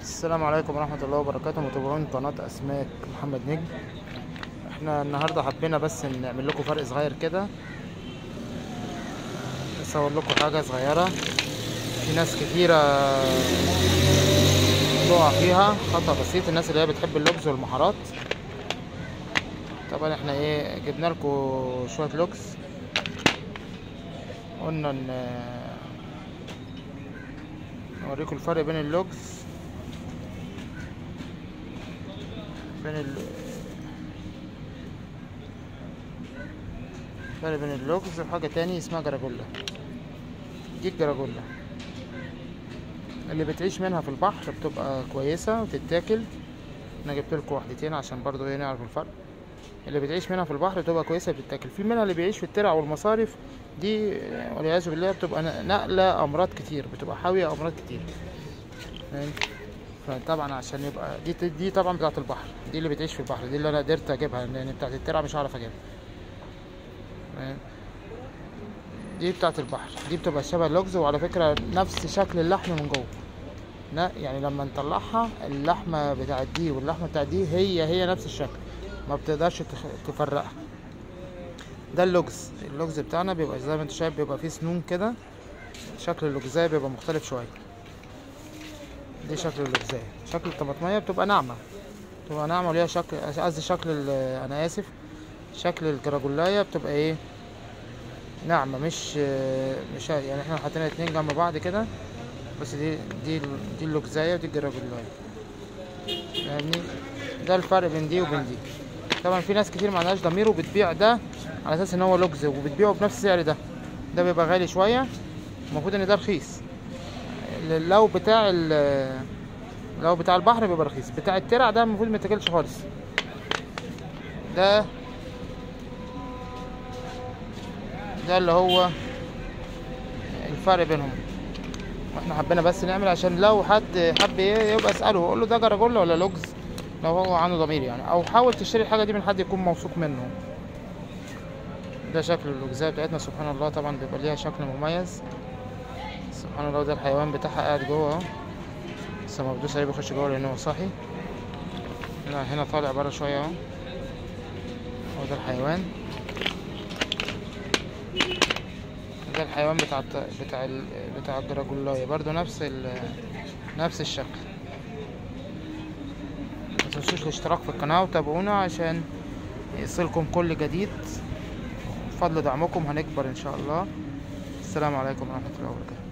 السلام عليكم ورحمة الله وبركاته متابعين قناة أسماك محمد نجم احنا النهاردة حبينا بس نعمل لكم فرق صغير كده نصور لكم حاجة صغيرة في ناس كتيرة تقع فيها خطأ بسيط الناس اللي هي بتحب اللوكس والمهارات طبعا احنا ايه جبنا لكم شوية لوكس قلنا ان نوريكم الفرق بين اللوكس بين ال الفرق بين اللوكس وحاجة تاني اسمها جراجولا دي الجراجولا اللي بتعيش منها في البحر بتبقى كويسة وتتاكل انا جبت لكم واحدتين عشان برضو ايه نعرف الفرق اللي بتعيش منها في البحر بتبقى كويسة بتتاكل في منها اللي بيعيش في الترع والمصارف دي والعياذ بالله بتبقى نقلة امراض كتير بتبقى حاوية امراض كتير فاهم فطبعا عشان يبقى دي دي طبعا بتاعت البحر دي اللي بتعيش في البحر دي اللي انا قدرت اجيبها لان بتاعت الترعه مش هعرف اجيبها فاهم؟ دي بتاعت البحر دي بتبقى شبه اللوكز وعلى فكره نفس شكل اللحم من جوه لا يعني لما نطلعها اللحمه بتاعت دي واللحمه بتاعت دي هي هي نفس الشكل ما بتقدرش تفرقها ده اللوكز اللوكز بتاعنا بيبقى زي ما انت شايف بيبقى فيه سنون كده شكل اللوكزايه بيبقى مختلف شويه دي شكل اللوكزايه شكل الطماطميه بتبقى ناعمه بتبقى ناعمه وليها شكل قصدي شكل انا اسف شكل الجراجولايه بتبقى ايه ناعمه مش مش يعني احنا حاطين اتنين جنب بعض كده بس دي دي دي اللوكزايه ودي الجراجولايه يعني ده الفرق بين دي وبين دي طبعا في ناس كتير ما عندهاش ضمير وبتبيع ده على اساس ان هو لوكز وبتبيعه بنفس السعر ده ده بيبقى غالي شويه المفروض ان ده رخيص لو بتاع لو بتاع البحر بيبقى رخيص بتاع الترع ده المفروض ما يتاكلش خالص ده ده اللي هو الفرق بينهم واحنا حبينا بس نعمل عشان لو حد حب يبقى اساله قول له ده جراجولا ولا لوجز لو هو عنده ضمير يعني او حاول تشتري الحاجه دي من حد يكون موثوق منه ده شكل اللوجزايه بتاعتنا سبحان الله طبعا بيبقى ليها شكل مميز سبحان الله ده الحيوان بتاعها قاعد جوه اهو لسه ما بدوس عليه بيخش جوه لان هو صاحي هنا هنا طالع بره شويه اهو هو ده الحيوان ده الحيوان بتاع بتاع ال... بتاع الجراجولايه برضو نفس ال... نفس الشكل ما تنسوش الاشتراك في القناه وتابعونا عشان يصلكم كل جديد بفضل دعمكم هنكبر ان شاء الله السلام عليكم ورحمه الله وبركاته